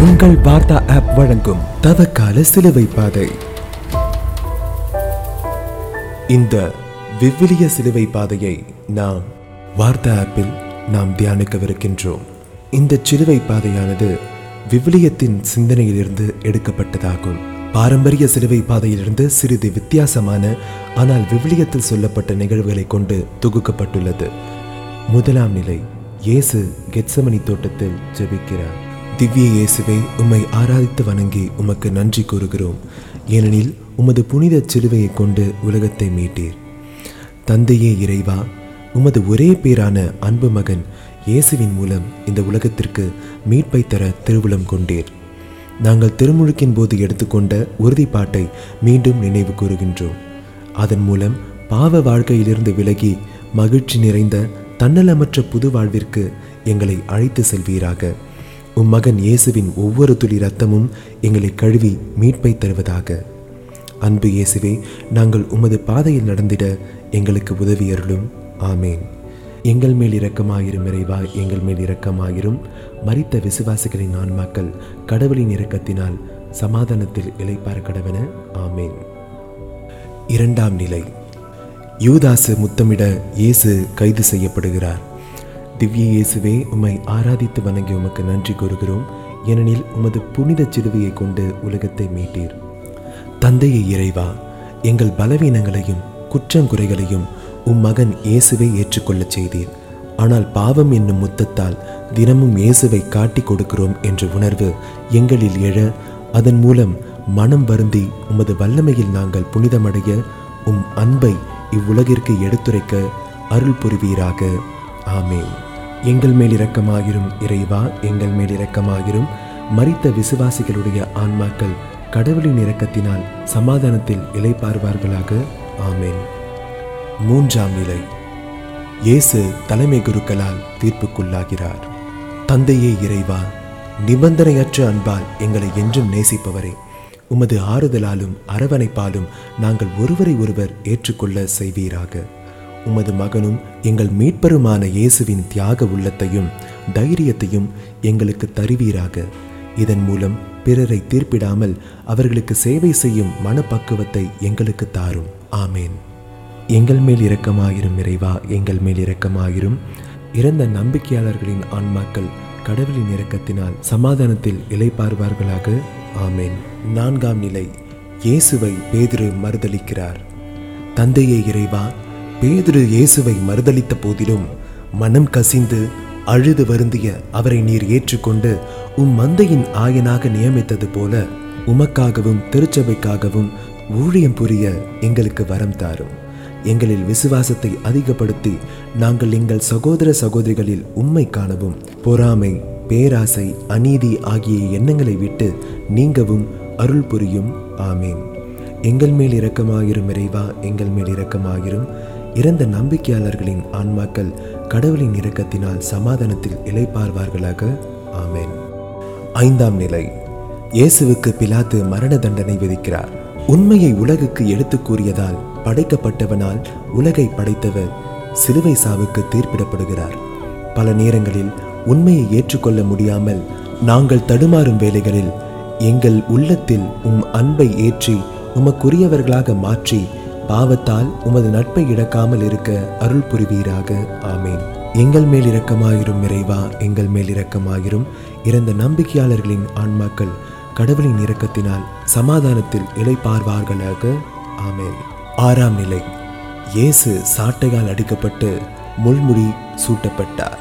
உங்கள் வார்த்தா ஆப் வழங்கும் தவக்கால சிலுவை பாதை இந்த விவிலிய சிலுவை பாதையை நாம் வார்த்தா ஆப்பில் நாம் தியானிக்கவிருக்கின்றோம் இந்த சிலுவை பாதையானது விவிலியத்தின் சிந்தனையிலிருந்து எடுக்கப்பட்டதாகும் பாரம்பரிய சிலுவை பாதையிலிருந்து சிறிது வித்தியாசமான ஆனால் விவிலியத்தில் சொல்லப்பட்ட நிகழ்வுகளை கொண்டு தொகுக்கப்பட்டுள்ளது முதலாம் நிலை இயேசு கெத்சமனி தோட்டத்தில் ஜெபிக்கிறார் திவ்ய இயேசுவே உம்மை ஆராதித்து வணங்கி உமக்கு நன்றி கூறுகிறோம் ஏனெனில் உமது புனித சிலுவையை கொண்டு உலகத்தை மீட்டீர் தந்தையே இறைவா உமது ஒரே பேரான அன்பு மகன் இயேசுவின் மூலம் இந்த உலகத்திற்கு மீட்பை தர திருவுளம் கொண்டீர் நாங்கள் திருமுழுக்கின் போது எடுத்துக்கொண்ட உறுதிப்பாட்டை மீண்டும் நினைவு கூறுகின்றோம் அதன் மூலம் பாவ வாழ்க்கையிலிருந்து விலகி மகிழ்ச்சி நிறைந்த தன்னலமற்ற புது வாழ்விற்கு எங்களை அழைத்து செல்வீராக உம் மகன் இயேசுவின் ஒவ்வொரு துளி ரத்தமும் எங்களை கழுவி மீட்பை தருவதாக அன்பு இயேசுவே நாங்கள் உமது பாதையில் நடந்திட எங்களுக்கு உதவி அருளும் ஆமேன் எங்கள் மேல் இரக்கமாயிரும் இறைவா எங்கள் மேல் இரக்கமாயிரும் மரித்த விசுவாசிகளின் ஆன்மாக்கள் கடவுளின் இரக்கத்தினால் சமாதானத்தில் இளைப்பார கடவன ஆமேன் இரண்டாம் நிலை யூதாசு முத்தமிட இயேசு கைது செய்யப்படுகிறார் திவ்ய இயேசுவே உம்மை ஆராதித்து வணங்கி உமக்கு நன்றி கூறுகிறோம் ஏனெனில் உமது புனித சிலுவையை கொண்டு உலகத்தை மீட்டீர் தந்தையை இறைவா எங்கள் பலவீனங்களையும் குற்றங்குறைகளையும் உம் மகன் இயேசுவை ஏற்றுக்கொள்ளச் செய்தீர் ஆனால் பாவம் என்னும் முத்தத்தால் தினமும் இயேசுவை காட்டிக் கொடுக்கிறோம் என்ற உணர்வு எங்களில் எழ அதன் மூலம் மனம் வருந்தி உமது வல்லமையில் நாங்கள் புனிதமடைய உம் அன்பை இவ்வுலகிற்கு எடுத்துரைக்க அருள் புரிவீராக ஆமேன் எங்கள் மேல் இரக்கமாகிரும் இறைவா எங்கள் மேல் இரக்கமாகிரும் மரித்த விசுவாசிகளுடைய ஆன்மாக்கள் கடவுளின் இரக்கத்தினால் சமாதானத்தில் இலைப்பார்வார்களாக ஆமேன் மூன்றாம் நிலை இயேசு தலைமை குருக்களால் தீர்ப்புக்குள்ளாகிறார் தந்தையே இறைவா நிபந்தனையற்ற அன்பால் எங்களை என்றும் நேசிப்பவரே உமது ஆறுதலாலும் அரவணைப்பாலும் நாங்கள் ஒருவரை ஒருவர் ஏற்றுக்கொள்ள செய்வீராக உமது மகனும் எங்கள் மீட்பருமான இயேசுவின் தியாக உள்ளத்தையும் தைரியத்தையும் எங்களுக்கு தருவீராக இதன் மூலம் பிறரை தீர்ப்பிடாமல் அவர்களுக்கு சேவை செய்யும் மனப்பக்குவத்தை எங்களுக்கு தாரும் ஆமேன் எங்கள் மேல் இரக்கமாயிரும் இறைவா எங்கள் மேல் இரக்கமாயிரும் இறந்த நம்பிக்கையாளர்களின் ஆன்மாக்கள் கடவுளின் இரக்கத்தினால் சமாதானத்தில் இலைப்பார்வார்களாக ஆமேன் நான்காம் நிலை இயேசுவை பேதுரு மறுதளிக்கிறார் தந்தையே இறைவா பேதுரு இயேசுவை மறுதளித்த போதிலும் மனம் கசிந்து அழுது வருந்திய அவரை நீர் ஏற்றுக்கொண்டு உம் மந்தையின் ஆயனாக நியமித்தது போல உமக்காகவும் திருச்சபைக்காகவும் ஊழியம் புரிய எங்களுக்கு வரம் தாரும் எங்களில் விசுவாசத்தை அதிகப்படுத்தி நாங்கள் எங்கள் சகோதர சகோதரிகளில் உம்மை காணவும் பொறாமை பேராசை அநீதி ஆகிய எண்ணங்களை விட்டு நீங்கவும் அருள் புரியும் ஆமேன் எங்கள் மேல் இரக்கமாயிரும் இறைவா எங்கள் மேல் இரக்கமாயிரும் இறந்த நம்பிக்கையாளர்களின் ஆன்மாக்கள் கடவுளின் இரக்கத்தினால் சமாதானத்தில் இலைப்பார்வார்களாக ஆமேன் ஐந்தாம் நிலை இயேசுவுக்கு பிலாத்து மரண தண்டனை விதிக்கிறார் உண்மையை உலகுக்கு எடுத்துக் கூறியதால் படைக்கப்பட்டவனால் உலகை படைத்தவர் சிலுவை சாவுக்கு தீர்ப்பிடப்படுகிறார் பல நேரங்களில் உண்மையை ஏற்றுக்கொள்ள முடியாமல் நாங்கள் தடுமாறும் வேளைகளில் எங்கள் உள்ளத்தில் உம் அன்பை ஏற்றி உமக்குரியவர்களாக மாற்றி பாவத்தால் உமது நட்பை இழக்காமல் இருக்க அருள் புரிவீராக ஆமேன் எங்கள் மேல் இரக்கமாயிரும் இறைவா எங்கள் மேல் இரக்கமாயிரும் இறந்த நம்பிக்கையாளர்களின் ஆன்மாக்கள் கடவுளின் இரக்கத்தினால் சமாதானத்தில் இலைப்பார்வார்களாக ஆமேன் ஆறாம் நிலை இயேசு சாட்டையால் அடிக்கப்பட்டு முள்முடி சூட்டப்பட்டார்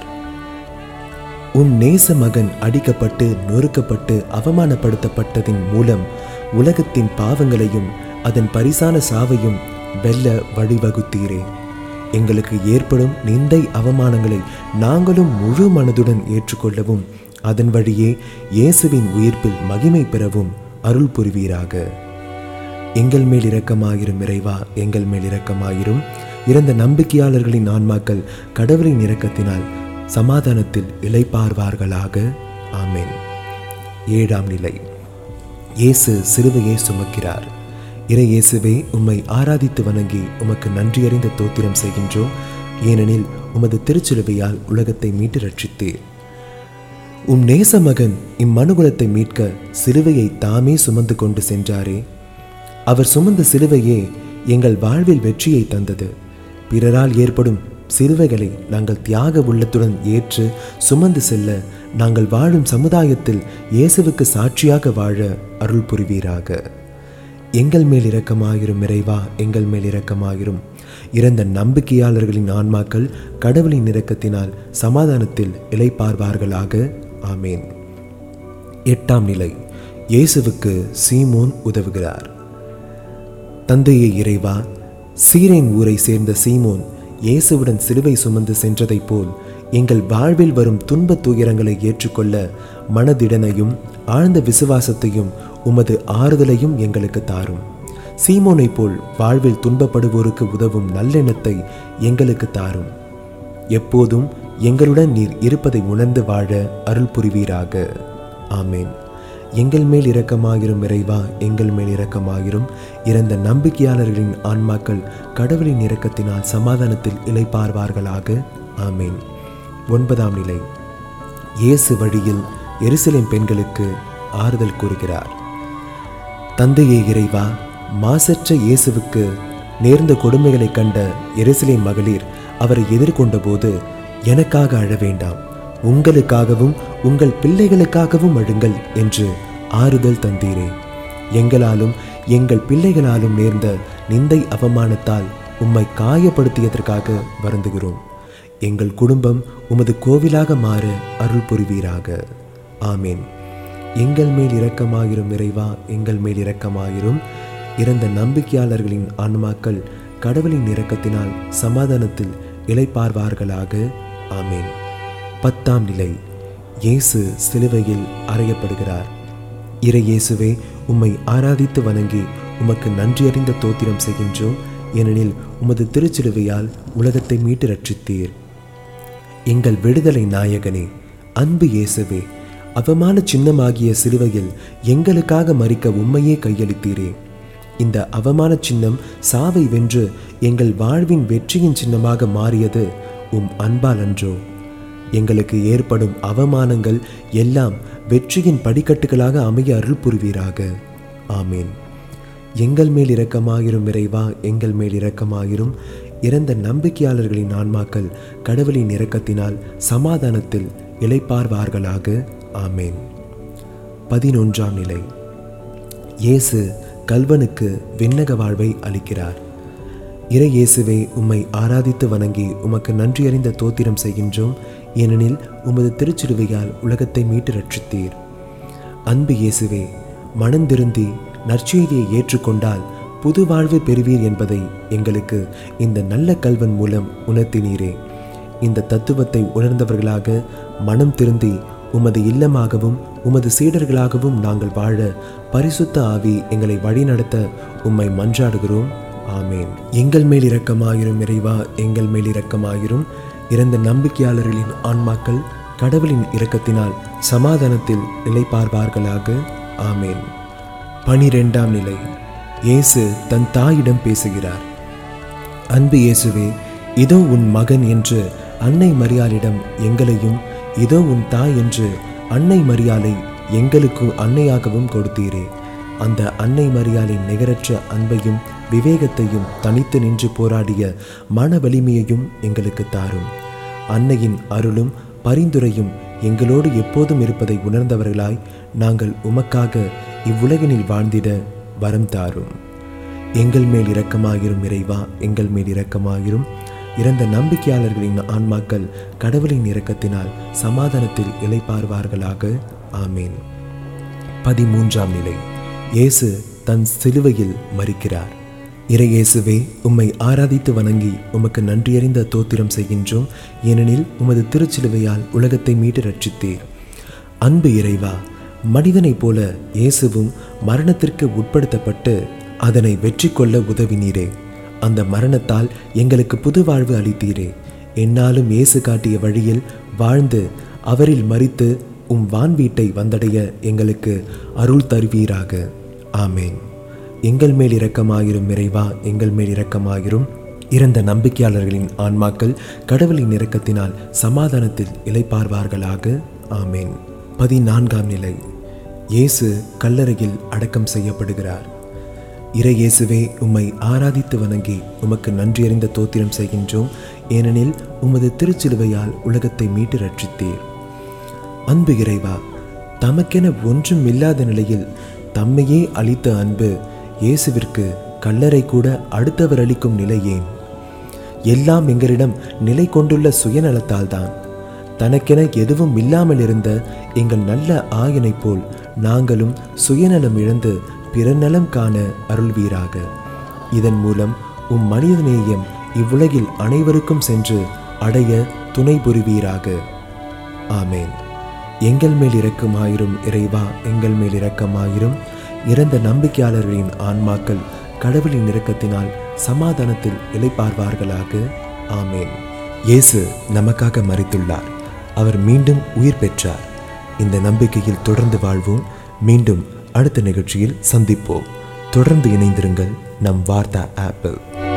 உன் நேச மகன் அடிக்கப்பட்டு நொறுக்கப்பட்டு அவமானப்படுத்தப்பட்டதின் மூலம் உலகத்தின் பாவங்களையும் அதன் பரிசான சாவையும் வெல்ல வழிவகுத்தீரே எங்களுக்கு ஏற்படும் நிந்தை அவமானங்களை நாங்களும் முழு மனதுடன் ஏற்றுக்கொள்ளவும் அதன் வழியே இயேசுவின் உயிர்ப்பில் மகிமை பெறவும் அருள் புரிவீராக எங்கள் மேல் இரக்கமாயிரும் இறைவா எங்கள் மேல் இரக்கமாயிரும் இறந்த நம்பிக்கையாளர்களின் ஆன்மாக்கள் கடவுளின் இரக்கத்தினால் சமாதானத்தில் இலைப்பார்வார்களாக ஆமேன் ஏழாம் நிலை இயேசு சிலுவையை சுமக்கிறார் இறை இயேசுவே உம்மை ஆராதித்து வணங்கி உமக்கு நன்றியறிந்த தோத்திரம் செய்கின்றோம் ஏனெனில் உமது திருச்சிலுவையால் உலகத்தை மீட்டு ரட்சித்தீர் உம் நேச மகன் இம்மனுகுலத்தை மீட்க சிலுவையை தாமே சுமந்து கொண்டு சென்றாரே அவர் சுமந்த சிலுவையே எங்கள் வாழ்வில் வெற்றியை தந்தது பிறரால் ஏற்படும் சிலுவைகளை நாங்கள் தியாக உள்ளத்துடன் ஏற்று சுமந்து செல்ல நாங்கள் வாழும் சமுதாயத்தில் இயேசுவுக்கு சாட்சியாக வாழ அருள் புரிவீராக எங்கள் மேல் இரக்கமாயிரும் இறைவா எங்கள் மேல் இரக்கமாயிரும் இறந்த நம்பிக்கையாளர்களின் ஆன்மாக்கள் கடவுளின் இரக்கத்தினால் சமாதானத்தில் இளைப்பார்வார்களாக ஆமேன் எட்டாம் நிலை இயேசுவுக்கு சீமோன் உதவுகிறார் தந்தையே இறைவா சீரேன் ஊரை சேர்ந்த சீமோன் இயேசுவுடன் சிலுவை சுமந்து சென்றதைப் போல் எங்கள் வாழ்வில் வரும் துன்பத் துயரங்களை ஏற்றுக்கொள்ள மனதிடனையும் ஆழ்ந்த விசுவாசத்தையும் உமது ஆறுதலையும் எங்களுக்கு தாரும் சீமோனைப் போல் வாழ்வில் துன்பப்படுவோருக்கு உதவும் நல்லெண்ணத்தை எங்களுக்கு தாரும் எப்போதும் எங்களுடன் நீர் இருப்பதை உணர்ந்து வாழ அருள் புரிவீராக ஆமேன் எங்கள் மேல் இரக்கமாகிரும் இறைவா எங்கள் மேல் இரக்கமாகிரும் இறந்த நம்பிக்கையாளர்களின் ஆன்மாக்கள் கடவுளின் இரக்கத்தினால் சமாதானத்தில் இளைப்பார்வார்களாக ஆமேன் ஒன்பதாம் நிலை இயேசு வழியில் எருசலேம் பெண்களுக்கு ஆறுதல் கூறுகிறார் தந்தையே இறைவா மாசற்ற இயேசுவுக்கு நேர்ந்த கொடுமைகளைக் கண்ட எருசலேம் மகளிர் அவரை எதிர்கொண்ட போது எனக்காக அழ வேண்டாம் உங்களுக்காகவும் உங்கள் பிள்ளைகளுக்காகவும் அழுங்கள் என்று ஆறுதல் தந்தீரே எங்களாலும் எங்கள் பிள்ளைகளாலும் நேர்ந்த நிந்தை அவமானத்தால் உம்மை காயப்படுத்தியதற்காக வருந்துகிறோம் எங்கள் குடும்பம் உமது கோவிலாக மாற அருள் புரிவீராக ஆமேன் எங்கள் மேல் இரக்கமாயிரும் இறைவா எங்கள் மேல் இரக்கமாயிரும் இறந்த நம்பிக்கையாளர்களின் ஆன்மாக்கள் கடவுளின் இரக்கத்தினால் சமாதானத்தில் இளைப்பார்வார்களாக ஆமேன் பத்தாம் நிலை இயேசு சிலுவையில் அறையப்படுகிறார் இறை இயேசுவே உம்மை ஆராதித்து வணங்கி உமக்கு நன்றியறிந்த தோத்திரம் செய்கின்றோம் ஏனெனில் உமது திருச்சிலுவையால் உலகத்தை மீட்டு ரட்சித்தீர் எங்கள் விடுதலை நாயகனே அன்பு இயேசுவே அவமான சின்னமாகிய சிலுவையில் எங்களுக்காக மறிக்க உம்மையே கையளித்தீரே இந்த அவமான சின்னம் சாவை வென்று எங்கள் வாழ்வின் வெற்றியின் சின்னமாக மாறியது உம் அன்பால் அன்றோ எங்களுக்கு ஏற்படும் அவமானங்கள் எல்லாம் வெற்றியின் படிக்கட்டுகளாக அமைய அருள் புரிவீராக ஆமேன் எங்கள் மேல் இரக்கமாயிரும் இறைவா எங்கள் மேல் இரக்கமாயிரும் இறந்த நம்பிக்கையாளர்களின் ஆன்மாக்கள் கடவுளின் இரக்கத்தினால் சமாதானத்தில் இளைப்பார்வார்களாக ஆமேன் பதினொன்றாம் நிலை இயேசு கல்வனுக்கு விண்ணக வாழ்வை அளிக்கிறார் இறை இயேசுவே உம்மை ஆராதித்து வணங்கி உமக்கு நன்றியறிந்த தோத்திரம் செய்கின்றோம் ஏனெனில் உமது திருச்சிலுவையால் உலகத்தை மீட்டு ரட்சித்தீர் அன்பு இயேசுவே மனந்திருந்தி நற்செய்தியை ஏற்றுக்கொண்டால் புது வாழ்வு பெறுவீர் என்பதை எங்களுக்கு இந்த நல்ல கல்வன் மூலம் உணர்த்தினீரே இந்த தத்துவத்தை உணர்ந்தவர்களாக மனம் திருந்தி உமது இல்லமாகவும் உமது சீடர்களாகவும் நாங்கள் வாழ பரிசுத்த ஆவி எங்களை வழிநடத்த உம்மை மன்றாடுகிறோம் ஆமேன் எங்கள் மேல் இரக்கமாயிரும் இறைவா எங்கள் மேல் இரக்கமாயிரும் இறந்த நம்பிக்கையாளர்களின் ஆன்மாக்கள் கடவுளின் இரக்கத்தினால் சமாதானத்தில் நிலைப்பார்வார்களாக ஆமேன் பனிரெண்டாம் நிலை இயேசு தன் தாயிடம் பேசுகிறார் அன்பு இயேசுவே இதோ உன் மகன் என்று அன்னை மரியாளிடம் எங்களையும் இதோ உன் தாய் என்று அன்னை மரியாளை எங்களுக்கு அன்னையாகவும் கொடுத்தீரே அந்த அன்னை மரியாளின் நிகரற்ற அன்பையும் விவேகத்தையும் தனித்து நின்று போராடிய மன வலிமையையும் எங்களுக்கு தாரும் அன்னையின் அருளும் பரிந்துரையும் எங்களோடு எப்போதும் இருப்பதை உணர்ந்தவர்களாய் நாங்கள் உமக்காக இவ்வுலகினில் வாழ்ந்திட வரம் தாரும் எங்கள் மேல் இரக்கமாகிரும் இறைவா எங்கள் மேல் இரக்கமாகிரும் இறந்த நம்பிக்கையாளர்களின் ஆன்மாக்கள் கடவுளின் இரக்கத்தினால் சமாதானத்தில் இளைப்பார்வார்களாக ஆமேன் பதிமூன்றாம் நிலை இயேசு தன் சிலுவையில் மறிக்கிறார் இறையேசுவே உம்மை ஆராதித்து வணங்கி உமக்கு நன்றியறிந்த தோத்திரம் செய்கின்றோம் ஏனெனில் உமது திருச்சிலுவையால் உலகத்தை மீட்டு ரட்சித்தீர் அன்பு இறைவா மனிதனைப் போல இயேசுவும் மரணத்திற்கு உட்படுத்தப்பட்டு அதனை வெற்றி கொள்ள உதவினீரே அந்த மரணத்தால் எங்களுக்கு புது வாழ்வு அளித்தீரே என்னாலும் இயேசு காட்டிய வழியில் வாழ்ந்து அவரில் மறித்து உம் வான் வீட்டை வந்தடைய எங்களுக்கு அருள் தருவீராக ஆமேன் எங்கள் மேல் இரக்கமாயிரும் இறைவா எங்கள் மேல் இரக்கமாயிரும் இறந்த நம்பிக்கையாளர்களின் ஆன்மாக்கள் கடவுளின் இரக்கத்தினால் சமாதானத்தில் இளைப்பார்வார்களாக ஆமேன் பதினான்காம் நிலை இயேசு கல்லறையில் அடக்கம் செய்யப்படுகிறார் இறை இயேசுவே உம்மை ஆராதித்து வணங்கி உமக்கு நன்றியறிந்த தோத்திரம் செய்கின்றோம் ஏனெனில் உமது திருச்சிலுவையால் உலகத்தை மீட்டு ரட்சித்தீர் அன்பு இறைவா தமக்கென ஒன்றும் இல்லாத நிலையில் தம்மையே அளித்த அன்பு இயேசுவிற்கு கல்லறை கூட அடுத்தவர் அளிக்கும் நிலை ஏன் எல்லாம் எங்களிடம் நிலை கொண்டுள்ள சுயநலத்தால் தான் தனக்கென எதுவும் இல்லாமல் இருந்த எங்கள் நல்ல ஆயனைப் போல் நாங்களும் சுயநலம் இழந்து பிறநலம் காண அருள்வீராக இதன் மூலம் உம் மனிதநேயம் இவ்வுலகில் அனைவருக்கும் சென்று அடைய துணை புரிவீராக ஆமேன் எங்கள் மேல் இரக்கமாயிரும் இறைவா எங்கள் மேல் இரக்கமாயிரும் இறந்த நம்பிக்கையாளர்களின் ஆன்மாக்கள் கடவுளின் இரக்கத்தினால் சமாதானத்தில் இளைப்பார்வார்களாக ஆமேன் இயேசு நமக்காக மறித்துள்ளார் அவர் மீண்டும் உயிர் பெற்றார் இந்த நம்பிக்கையில் தொடர்ந்து வாழ்வோம் மீண்டும் அடுத்த நிகழ்ச்சியில் சந்திப்போம் தொடர்ந்து இணைந்திருங்கள் நம் வார்த்தா ஆப்பிள்